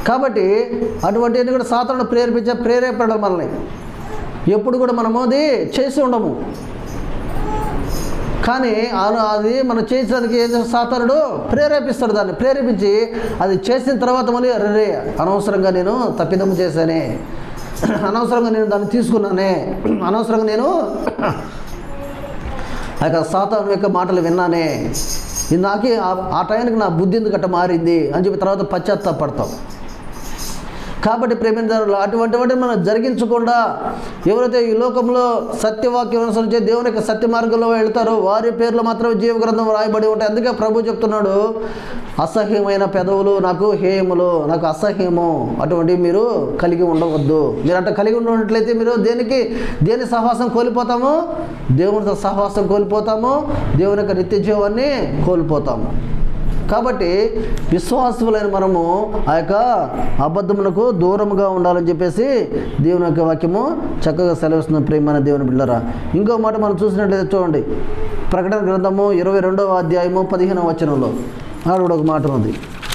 కాబట్టి అటువంటివన్నీ కూడా సాతాను ప్రేరేపించే ప్రేరేపడం మనల్ని ఎప్పుడు కూడా మనము అది చేసి ఉండము కానీ ఆ- అది మనం చేసేదానికి ఏం చేస్తాడు సాతానుడు ప్రేరేపిస్తాడు దాన్ని ప్రేరేపించి అది చేసిన తర్వాత మళ్ళీ రే అనవసరంగా నేను తప్పిదము చేశానే అనవసరంగా నేను దాన్ని తీసుకున్నానే అనవసరంగా నేను ఆ యొక్క సాతాను యొక్క మాటలు విన్నానే ఇది నాకే ఆ- ఆ టైంకి నా బుద్ధి ఎందుకు గట్ట మారింది అని చెప్పి తర్వాత పశ్చాత్తాపడతాం కాబట్టి ప్రేమించారు అటువంటి వాటిని మనం జరిగించకుండా ఎవరైతే ఈ లోకంలో సత్యవాక్యం అనుసరించే దేవుని యొక్క సత్య మార్గంలో వెళ్తారో వారి పేర్లు మాత్రమే జీవ గ్రంథం రాయబడి ఉంటాయి అందుకే ప్రభు చెప్తున్నాడు అసహ్యమైన పెదవులు నాకు హేయములు నాకు అసహ్యము అటువంటివి మీరు కలిగి ఉండవద్దు మీరు అట్లా కలిగి ఉన్నట్లయితే మీరు దేనికి దేని సహవాసం కోల్పోతాము దేవునితో సహవాసం కోల్పోతాము దేవుని యొక్క నిత్య జీవాన్ని కోల్పోతాము కాబట్టి విశ్వాసములైన మనము ఆ యొక్క అబద్ధములకు దూరముగా ఉండాలని చెప్పేసి దేవుని యొక్క వాక్యము చక్కగా సెలవిస్తున్న ప్రేమైన దేవుని బిళ్ళరా ఇంకో మాట మనం చూసినట్లయితే చూడండి ప్రకటన గ్రంథము ఇరవై రెండవ అధ్యాయము పదిహేనవ వచనంలో ఆడ కూడా ఒక మాట ఉంది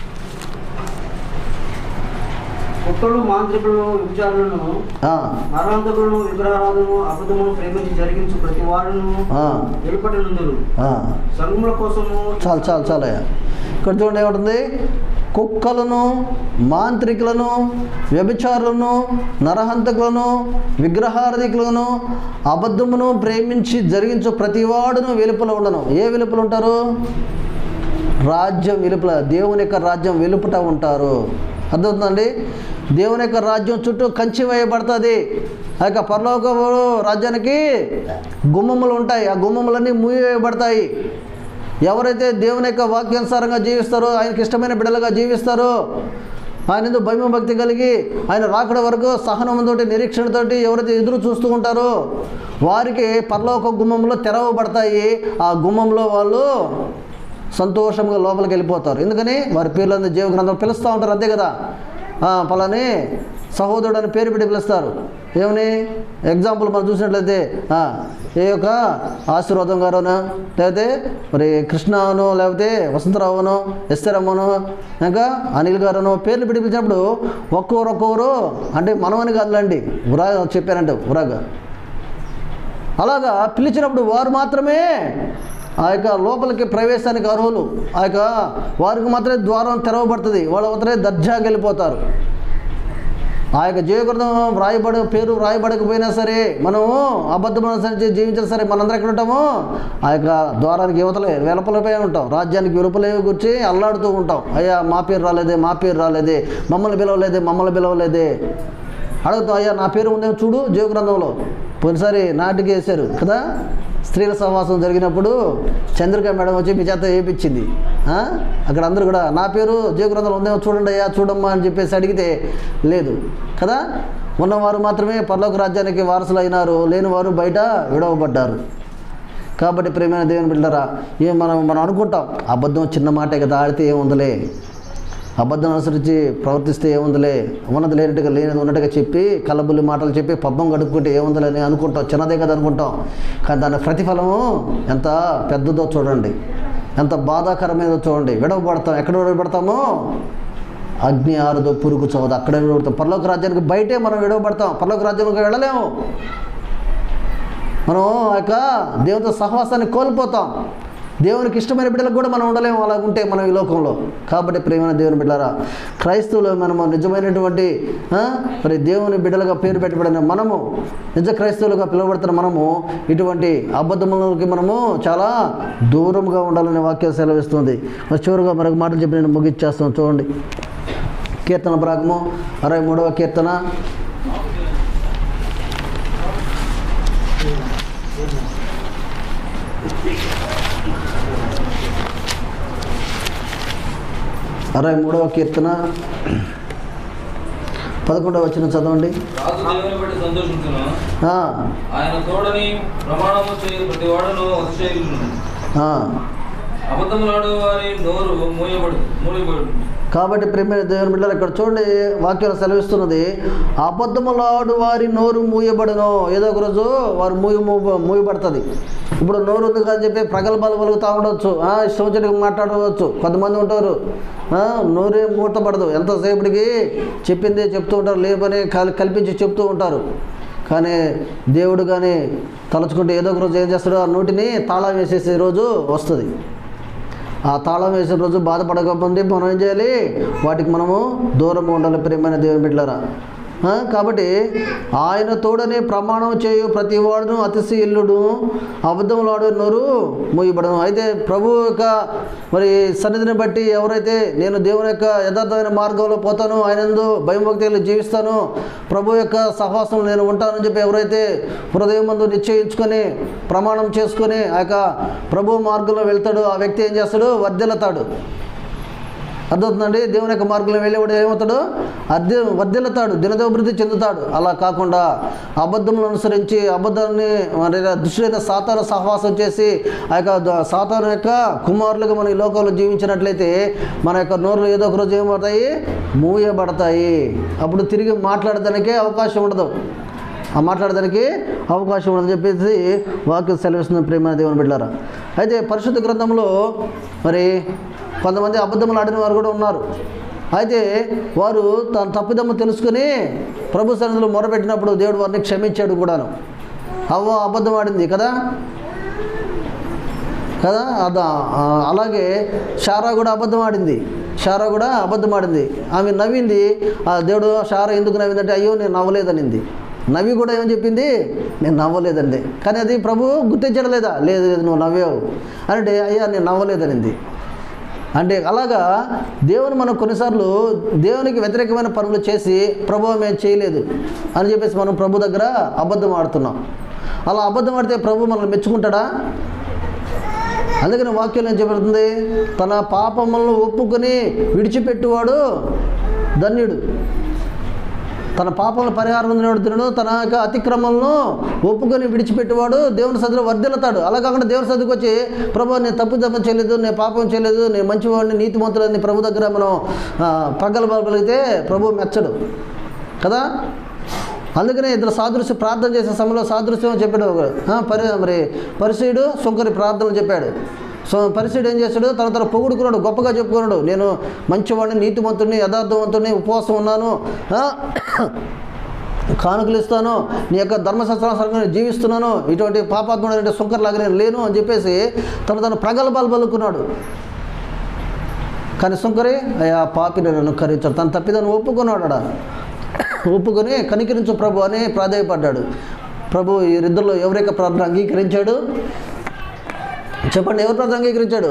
కుక్కలు మాంత్రికులను విచారులను ఆ, నరాంతకులను విగ్రహాలను అబద్ధమును ప్రేమించి జరిగించు ప్రతి వారును ఆ, వెలుపటి నుందురు ఆ. సంగముల కోసము చాలు చాలు చాలయ్యా ఇక్కడ చూడండి ఏముంటుంది కుక్కలను మాంత్రికులను వ్యభిచారులను నరహంతకులను విగ్రహారధికులను అబద్ధమును ప్రేమించి జరిగించు ప్రతివాడును వెలుపల ఉండను ఏ వెలుపల ఉంటారు రాజ్యం వెలుపల దేవుని యొక్క రాజ్యం వెలుపుట ఉంటారు అర్థమవుతుందండి దేవుని యొక్క రాజ్యం చుట్టూ కంచి వేయబడుతుంది ఆ యొక్క పరలోక రాజ్యానికి గుమ్మములు ఉంటాయి ఆ గుమ్మములన్నీ మూయవేయబడతాయి ఎవరైతే దేవుని యొక్క వాక్యానుసారంగా జీవిస్తారో ఆయనకి ఇష్టమైన బిడ్డలుగా జీవిస్తారో ఆయన ఎందుకు భయం భక్తి కలిగి ఆయన రాకడ వరకు సహనంతోటి నిరీక్షణతోటి ఎవరైతే ఎదురు చూస్తూ ఉంటారో వారికి పరలోక గుమ్మంలో తెరవబడతాయి ఆ గుమ్మంలో వాళ్ళు సంతోషంగా లోపలికి వెళ్ళిపోతారు ఎందుకని వారి పేర్లందరూ జీవ గ్రంథం పిలుస్తూ ఉంటారు అంతే కదా ఆ, పలాని సహోదరుడు అని పేరు పెట్టి పిలుస్తారు ఏమని ఎగ్జాంపుల్ మనం చూసినట్లయితే ఆ, ఏ యొక్క ఆశీర్వాదం గారును లేకపోతే మరి కృష్ణను లేకపోతే వసంతరావును ఎస్తరమ్మను ఇంకా అనిల్ గారును పేర్లు పెట్టి పిలిచినప్పుడు ఒక్కొక్కరు ఒక్కొక్కరు అంటే మనమని కాదులేండి ఉరా చెప్పారంటే ఉరాగా అలాగా పిలిచినప్పుడు వారు మాత్రమే ఆ యొక్క లోపలికి ప్రవేశానికి అర్హులు ఆ యొక్క వారికి మాత్రమే ద్వారం తెరవబడుతుంది వాళ్ళు మాత్రమే దర్జాకి వెళ్ళిపోతారు ఆ యొక్క జీవకృతం వ్రాయబడ పేరు వ్రాయబడకపోయినా సరే మనము అబద్ధం అనుసరించి జీవించినా సరే మనందరం ఎక్కడ ఉంటాము ఆ యొక్క ద్వారానికి యువతలే వెలుపలపై ఉంటాం రాజ్యానికి వెలుపలే కూర్చి అల్లాడుతూ ఉంటాం అయ్యా మా పేరు రాలేదే మా పేరు రాలేదే మమ్మల్ని పిలవలేదే మమ్మల్ని పిలవలేదే అడుగుతాం అయ్యా నా పేరు ఉందేమో చూడు జీవగ్రంథంలో పోయినసారి నాటికి వేశారు కదా స్త్రీల సహవాసం జరిగినప్పుడు చంద్రిక మేడం వచ్చి మీ చేత వేయించింది ఆ? అక్కడ అందరూ కూడా నా పేరు జీవగ్రంథంలో ఉందేమో చూడండి అయ్యా చూడమ్మా అని చెప్పేసి అడిగితే లేదు కదా ఉన్నవారు మాత్రమే పర్లోక రాజ్యానికి వారసులు అయినారు లేని వారు బయట విడవబడ్డారు కాబట్టి ప్రేమైన దేవుని బిడ్డరా ఏ మనం మనం అనుకుంటాం అబద్ధం చిన్న మాటే కదా ఆడితే ఏముందలే అబద్ధం అనుసరించి ప్రవర్తిస్తే ఏముందిలే ఉన్నది లేనట్టుగా లేనిది ఉన్నట్టుగా చెప్పి కలబుల్లి మాటలు చెప్పి పబ్బం గడుపుకుంటే ఏముందిలే అని అనుకుంటాం చిన్నదే కదా అనుకుంటాం కానీ దాని ప్రతిఫలము ఎంత పెద్దదో చూడండి ఎంత బాధాకరమైనదో చూడండి విడవబడతాం ఎక్కడ విడవబడతామో అగ్ని ఆరుదో పురుగు చవదు అక్కడే విడవబడతాం పరలోక రాజ్యానికి బయటే మనం విడవబడతాం పరలోక రాజ్యానికి వెళ్ళలేము మనం ఆ యొక్క దేవునితో సహవాసాన్ని కోల్పోతాం దేవునికి ఇష్టమైన బిడ్డలకు కూడా మనం ఉండలేము అలా ఉంటే మనం ఈ లోకంలో కాబట్టి ప్రేమైన దేవుని బిడ్డలారా క్రైస్తవులు మనము నిజమైనటువంటి ఆ, మరి దేవుని బిడ్డలుగా పేరు పెట్టబడిన మనము నిజ క్రైస్తవులుగా పిలువబడుతున్న మనము ఇటువంటి అబద్ధములకి మనము చాలా దూరంగా ఉండాలనే వాక్యం సెలవిస్తుంది మరి చివరిగా మరొక మాటలు చెప్పి నేను ముగిచ్చేస్తాను చూడండి కీర్తన భాగము అరవై మూడవ కీర్తన అరవై మూడవ కీర్తన పదకొండవ వచ్చిన చదవండి రాజు దేవుని బట్టి సంతోషించును ఆ, ఆయన తోడని ప్రమాణము చేయు ప్రతి వాడును అతిశయులను ఆ, అబద్ధములాడు వారి నోరు మూయబడు మూయబడు కాబట్టి ప్రేమైన దేవుని బిడ్డలు ఇక్కడ చూడండి వాక్యం సెలవిస్తున్నది అబద్ధములాడు వారి నోరు మూయబడను ఏదో ఒక రోజు వారు మూయ మూ- మూయబడుతుంది ఇప్పుడు నోరు ఉంది అని చెప్పి ప్రగల్భాలు పలుకుతూ ఉండవచ్చు ఆ, ఇష్టం వచ్చినట్టు మాట్లాడవచ్చు కొంతమంది ఉంటారు ఆ, నోరే మూతపడదు ఎంతసేపటికి చెప్పిందే చెప్తూ ఉంటారు లేపని కల్ కల్పించి చెప్తూ ఉంటారు కానీ దేవుడు కానీ తలుచుకుంటే ఏదో ఒక రోజు ఏం చేస్తాడో ఆ నోటిని తాళం వేసేసే రోజు వస్తుంది ఆ తాళం వేసిన రోజు బాధపడకపోతే మనం ఏం చేయాలి వాటికి మనము దూరంగా ఉండాలి ప్రియమైన దేవుని బిడ్డలారా ఆ, కాబట్టి ఆయన తోడనే ప్రమాణం చేయు ప్రతి వాడును అతిశీలుడు అబద్ధములాడు నోరు మూయబడను అయితే ప్రభు యొక్క మరి సన్నిధిని బట్టి ఎవరైతే నేను దేవుని యొక్క యథార్థమైన మార్గంలో పోతాను ఆయనందు భయభక్తులు జీవిస్తాను ప్రభు యొక్క సహవాసంలో నేను ఉంటానని చెప్పి ఎవరైతే హృదయం ముందు నిశ్చయించుకొని ప్రమాణం చేసుకొని ఆ యొక్క ప్రభు మార్గంలో వెళ్తాడో ఆ వ్యక్తి ఏం చేస్తాడు వర్ధిల్లుతాడు అర్థమవుతుందండి దేవుని యొక్క మార్గంలో వెళ్ళేవాడు ఏమవుతాడు అద్దె వర్ధిల్లుతాడు దినదభివృద్ధి చెందుతాడు అలా కాకుండా అబద్ధములను అనుసరించి అబద్ధాన్ని మరి దుష్టులైన సాతాను సహవాసం చేసి ఆ యొక్క ద- సాతాను యొక్క కుమారులుగా మన ఈ లోకంలో జీవించినట్లయితే మన యొక్క నోరులు ఏదో ఒక రోజు ఏమవుతాయి మూయబడతాయి అప్పుడు తిరిగి మాట్లాడడానికే అవకాశం ఉండదు ఆ మాట్లాడడానికి అవకాశం ఉండదని చెప్పేసి వాక్యం సెలవిస్తున్న ప్రేమ దేవుని బిడ్డారా అయితే పరిశుద్ధ గ్రంథంలో మరి కొంతమంది అబద్ధములు ఆడిన వారు కూడా ఉన్నారు అయితే వారు తన తప్పిదమ్ము తెలుసుకుని ప్రభు సన్నిధిలో మొరపెట్టినప్పుడు దేవుడు వారిని క్షమించాడు కూడాను అవ్వ అబద్ధం ఆడింది కదా కదా అద ఆ, అలాగే షారా కూడా అబద్ధం ఆడింది షారా కూడా అబద్ధం ఆడింది ఆమె నవ్వింది ఆ దేవుడు షారా ఎందుకు నవ్విందంటే అయ్యో నేను నవ్వలేదనింది నవ్వి కూడా ఏమని చెప్పింది నేను నవ్వలేదండి కానీ అది ప్రభు గుర్తించడం లేదా లేదు లేదు నువ్వు నవ్వావు అంటే అయ్యా నేను నవ్వలేదనింది అంటే అలాగా దేవుని మనం కొన్నిసార్లు దేవునికి వ్యతిరేకమైన పనులు చేసి ప్రభు మేము చేయలేదు అని చెప్పేసి మనం ప్రభు దగ్గర అబద్ధం ఆడుతున్నాం అలా అబద్ధం ఆడితే ప్రభు మనల్ని మెచ్చుకుంటాడా అందుకని వాక్యం ఏం చెప్పబడుతుంది తన పాపములను ఒప్పుకొని విడిచిపెట్టువాడు ధన్యుడు తన పాపముల పరిహారం పొందినవాడు ధన్యుడు తన యొక్క అతిక్రమలను ఒప్పుకొని విడిచిపెట్టేవాడు దేవుని సదిలో వర్ధిల్లుతాడు అలా కాకుండా దేవుని సదికి వచ్చి ప్రభు నేను తప్పు తప్పు చేయలేదు నేను పాపం చేయలేదు నేను మంచివాడిని నీతిమంతులని ప్రభు దగ్గర మనం ఆ, ప్రగల్భగలిగితే ప్రభు మెచ్చడు కదా అందుకనే ఇద్దరు సాదృశ్య ప్రార్థన చేసే సమయంలో సాదృశ్యం అని చెప్పాడు ఆ, పరి మరి పరిశీడు సుంకరి ప్రార్థనలు చెప్పాడు సో పరిశీడు ఏం చేశాడు తన తన పొగుడుకున్నాడు గొప్పగా చెప్పుకున్నాడు నేను మంచివాడిని నీతిమంతుడిని యథార్థవంతుడిని ఉపవాసం ఉన్నాను ఆ, కానుకలు ఇస్తాను నీ యొక్క ధర్మశాస్త్రానుసారంగా నేను జీవిస్తున్నాను ఇటువంటి పాపాత్ముడు అంటే సుంకర్లాగా నేను లేను అని చెప్పేసి తను తను ప్రగల్భాలు పలుకున్నాడు కానీ సుంకరి అయ్యా పాపిని నన్ను కరించాడు తన తప్పిదాన్ని ఒప్పుకున్నాడు ఆడ. ఒప్పుకొని కనికరించు ప్రభు అని ప్రాధాయపడ్డాడు ప్రభు ఈ ఇద్దరిలో ఎవరైతే ప్రార్థన అంగీకరించాడు చెప్పండి ఎవరు ప్రార్థన అంగీకరించాడు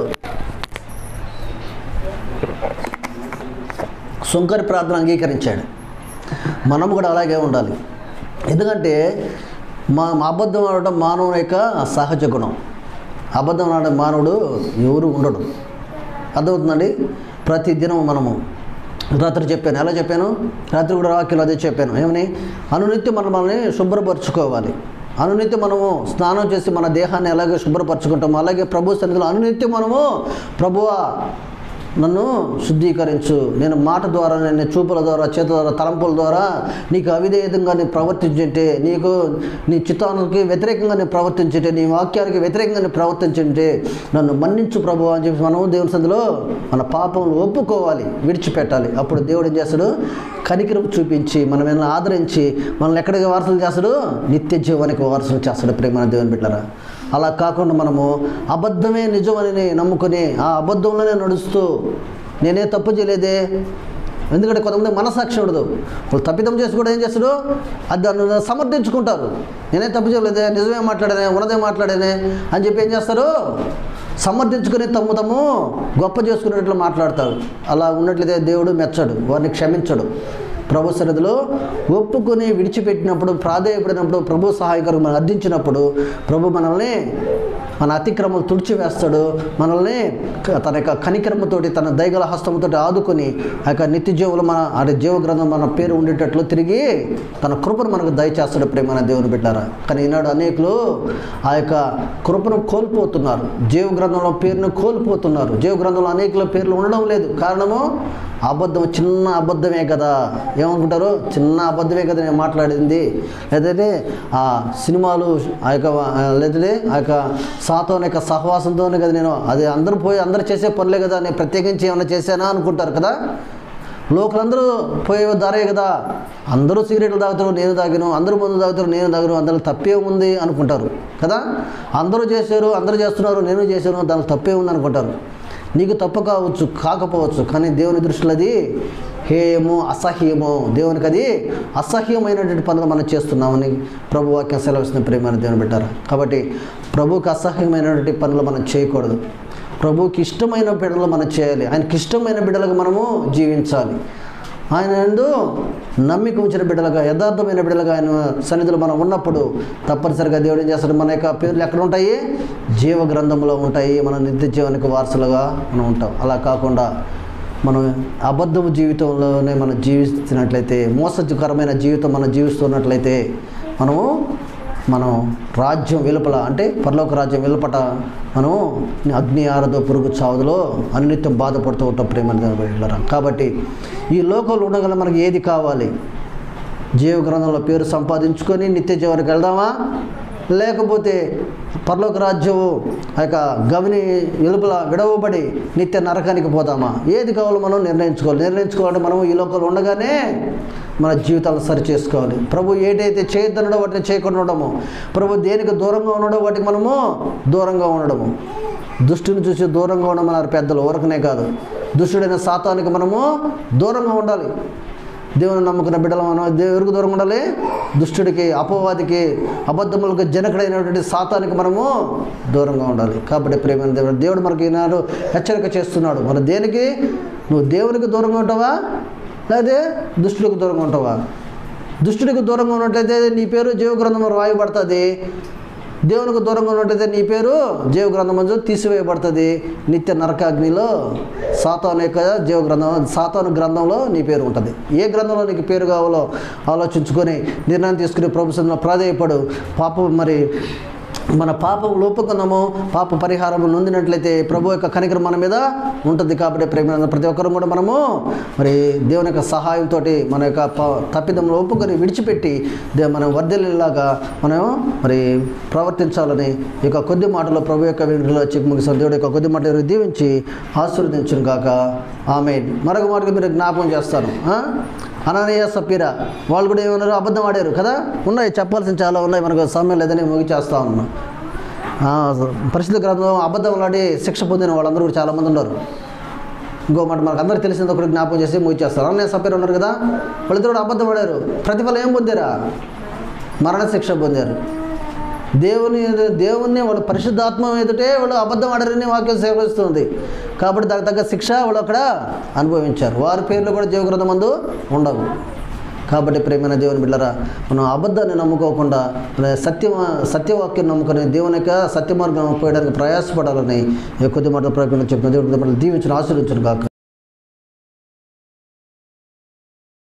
సుంకరి ప్రార్థన అంగీకరించాడు మనం కూడా అలాగే ఉండాలి ఎందుకంటే మా మా అబద్ధం ఆడటం మానవుని యొక్క సహజ గుణం అబద్ధం ఆడే మానవుడు ఎవరు ఉండడు అర్థమవుతుందండి ప్రతి దినం మనము రాత్రి చెప్పాను ఎలా చెప్పాను రాత్రి కూడా వాక్యం అదే చెప్పాను ఏమని అనునిత్యం మనం మనల్ని శుభ్రపరచుకోవాలి అనునిత్యం మనము స్నానం చేసి మన దేహాన్ని ఎలాగే శుభ్రపరచుకుంటామో అలాగే ప్రభు సన్నిధిలో అనునిత్యం మనము ప్రభువా నన్ను శుద్ధీకరించు నేను మాట ద్వారా నేను చూపుల ద్వారా చేతుల ద్వారా తలంపుల ద్వారా నీకు అవిధేయంగా నేను ప్రవర్తించుంటే నీకు నీ చిత్తానికి వ్యతిరేకంగా నేను ప్రవర్తించుంటే నీ వాక్యానికి వ్యతిరేకంగా నేను ప్రవర్తించుంటే నన్ను మన్నించు ప్రభు అని చెప్పి మనం దేవుని సందులో మన పాపములు ఒప్పుకోవాలి విడిచిపెట్టాలి అప్పుడు దేవుడు ఏం చేస్తాడు కనికరం చూపించి మనం ఏమైనా ఆదరించి మనల్ని ఎక్కడికి వారసులు చేస్తాడు నిత్య జీవానికి వారసులు చేస్తాడు ప్రేమ దేవుని బిడ్డరా అలా కాకుండా మనము అబద్ధమే నిజమని నమ్ముకొని ఆ అబద్ధంలోనే నడుస్తూ నేనే తప్పు చేయలేదే ఎందుకంటే కొంతమంది మనసాక్షి ఉండదు వాళ్ళు తప్పిదం చేసి కూడా ఏం చేస్తాడు అది దాన్ని సమర్థించుకుంటారు నేనే తప్పు చేయలేదే నిజమే మాట్లాడానే ఉన్నదే మాట్లాడానే అని చెప్పి ఏం చేస్తారు సమర్థించుకుని తమ్ము తమ్ము గొప్ప చేసుకునేట్లు మాట్లాడతారు అలా ఉన్నట్లయితే దేవుడు మెచ్చడు వారిని క్షమించడు ప్రభు సన్నిధిలో ఒప్పుకొని విడిచిపెట్టినప్పుడు ప్రాధేయపడినప్పుడు ప్రభు సహాయకరం మనం అర్థించినప్పుడు ప్రభు మనల్ని మన అతిక్రమం తుడిచివేస్తాడు మనల్ని క- తన యొక్క కనికరముతోటి తన దైగల హస్తముతో ఆదుకొని ఆ యొక్క నిత్య జీవులు మన అంటే జీవ గ్రంథం మన పేరు ఉండేటట్లు తిరిగి తన కృపను మనకు దయచేస్తాడు ప్రేమ దేవుని బిడ్డారా కానీ ఈనాడు అనేకులు ఆ యొక్క కృపను కోల్పోతున్నారు జీవ గ్రంథంలో పేరును కోల్పోతున్నారు జీవ గ్రంథంలో అనేకుల పేర్లు ఉండడం లేదు కారణము అబద్ధం చిన్న అబద్ధమే కదా ఏమనుకుంటారు చిన్న అబద్ధమే కదా నేను మాట్లాడింది లేదంటే ఆ సినిమాలు ఆ యొక్క ఆ, లేదంటే ఆ యొక్క సాతో యొక్క సహవాసంతోనే కదా నేను అది అందరూ పోయి అందరూ చేసే పనులే కదా నేను ప్రత్యేకించి ఏమైనా చేశానా అనుకుంటారు కదా లోకలందరూ పోయే దారే కదా అందరూ సిగరెట్లు తాగుతారు నేను తాగాను అందరూ మందు తాగుతారు నేను తాగను అందులో తప్పే ఉంది అనుకుంటారు కదా అందరూ చేశారు అందరూ చేస్తున్నారు నేను చేశాను దానికి తప్పే ఉంది అనుకుంటారు నీకు తప్పు కావచ్చు కాకపోవచ్చు కానీ దేవుని దృష్టిలో అది హేయము అసహ్యము దేవునికి అది అసహ్యమైనటువంటి పనులు మనం చేస్తున్నామని ప్రభు వాక్యం సెలవిస్తున్న ప్రేమను దేవుని పెట్టారు కాబట్టి ప్రభువుకి అసహ్యమైనటువంటి పనులు మనం చేయకూడదు ప్రభువుకి ఇష్టమైన బిడ్డలు మనం చేయాలి ఆయనకి ఇష్టమైన బిడ్డలకు మనము జీవించాలి ఆయన ఎందు నమ్మిక ఉంచిన బిడ్డలుగా యథార్థమైన బిడ్డలుగా ఆయన సన్నిధిలో మనం ఉన్నప్పుడు తప్పనిసరిగా దేవుడు ఏం చేస్తాడు మన యొక్క పేర్లు ఎక్కడ ఉంటాయి జీవ గ్రంథంలో ఉంటాయి మన నిత్య జీవనికి వారసులుగా మనం ఉంటాం అలా కాకుండా మనం అబద్ధపు జీవితంలోనే మనం జీవిస్తున్నట్లయితే మోసకరమైన జీవితం మనం జీవిస్తున్నట్లయితే మనము మనం రాజ్యం వెలుపల అంటే పరలోక రాజ్యం వెలుపట మనం అగ్ని ఆరదో పురుగు చావులో అనిత్యం బాధపడుతూ ఉంటాం ప్రేమ వెళ్ళరా కాబట్టి ఈ లోకంలో ఉండగల మనకి ఏది కావాలి జీవ గ్రంథంలో పేరు సంపాదించుకొని నిత్య జీవానికి వెళ్దామా లేకపోతే పరలోక రాజ్యము ఆ యొక్క గవిని వెలుపల విడవబడి నిత్య నరకానికి పోదామా ఏది కావాలో మనం నిర్ణయించుకోవాలి నిర్ణయించుకోవాలంటే మనం ఈ లోకంలో ఉండగానే మన జీవితాలను సరి చేసుకోవాలి ప్రభు ఏదైతే చేయొద్దనడో వాటిని చేయకుండా ఉండడము ప్రభు దేనికి దూరంగా ఉండడో వాటికి మనము దూరంగా ఉండడము దుష్టుని చూసి దూరంగా ఉండమన్నారు పెద్దలు ఊరకనే కాదు దుష్టుడైన శాతానికి మనము దూరంగా ఉండాలి దేవుని నమ్ముకున్న బిడ్డలు మనం దేవుడికి దూరంగా ఉండాలి దుష్టుడికి అపవాదికి అబద్ధములకు జనకుడైనటువంటి శాతానికి మనము దూరంగా ఉండాలి కాబట్టి ప్రేమైన దేవుడు దేవుడు మనకి ఈనాడు హెచ్చరిక చేస్తున్నాడు మన దేనికి నువ్వు దేవునికి దూరంగా ఉంటావా లేదా దుష్టుడికి దూరంగా ఉంటావా దుష్టుడికి దూరంగా ఉన్నట్లయితే నీ పేరు జీవ గ్రంథంలో రాయబడుతుంది దేవునికి దూరంగా ఉన్నట్టయితే నీ పేరు జీవ గ్రంథం నుంచి తీసివేయబడుతుంది నిత్య నరకాగ్నిలో సాతాను యొక్క జీవ గ్రంథం సాతాను గ్రంథంలో నీ పేరు ఉంటుంది ఏ గ్రంథంలో నీకు పేరు కావాలో ఆలోచించుకొని నిర్ణయం తీసుకుని ప్రభుత్వంలో ప్రాధేయపడు పాప మరి మన పాపం లోపుకున్నాము పాప పరిహారం నొందినట్లయితే ప్రభు యొక్క కనికరం మన మీద ఉంటుంది కాబట్టి ప్రేమ ప్రతి ఒక్కరు కూడా మనము మరి దేవుని యొక్క సహాయంతో మన యొక్క ప- తప్పిదం ఒప్పుకొని విడిచిపెట్టి దే మనం వర్ధిల్లేలాగా మనం మరి ప్రవర్తించాలని ఈ యొక్క కొద్ది మాటలో ప్రభు యొక్క వీడిలో చిక్కు ముగిసిన దేవుడి యొక్క కొద్ది మాటలు దీవించి ఆశీర్వదించును కాక ఆమె మరొక మాటగా మీరు జ్ఞాపకం చేస్తాను ఆ? అననీయ సపీరా వాళ్ళు కూడా ఏమన్నారు అబద్ధం ఆడారు కదా ఉన్నాయి చెప్పాల్సిన చాలా ఉన్నాయి మనకు సమయం లేదని ముగిచేస్తా ఉన్నాం ఆ, పరిశుద్ధ గ్రంథం అబద్ధం ఆడి శిక్ష పొందిన వాళ్ళందరూ కూడా చాలామంది ఉన్నారు ఇంకో మాట మనకు అందరికీ తెలిసింది ఒకటి జ్ఞాపకం చేసి ముగిచేస్తారు అననీయ సపీరా ఉన్నారు కదా వాళ్ళిద్దరు కూడా అబద్ధం ఆడారు ప్రతిఫలం ఏం పొందారా మరణ శిక్ష పొందారు దేవుని దేవుణ్ణి వాళ్ళు పరిశుద్ధాత్మ ఎదుటే వాళ్ళు అబద్ధం ఆడారని వాక్యం సేవిస్తుంది కాబట్టి దానికి తగ్గ శిక్ష వాళ్ళు అక్కడ అనుభవించారు వారి పేర్లు కూడా జీవగ్రంథం మందు ఉండవు కాబట్టి ప్రేమైన దేవుని బిడ్డరా మనం అబద్ధాన్ని నమ్ముకోకుండా మన సత్య సత్యవాక్యం నమ్ముకొని దేవుని యొక్క సత్య మార్గం పోయడానికి ప్రయాసపడాలని ఈ కొద్ది మాటల ప్రకటన చెప్పిన దేవుడి దీవించిన ఆశీర్వించను కాక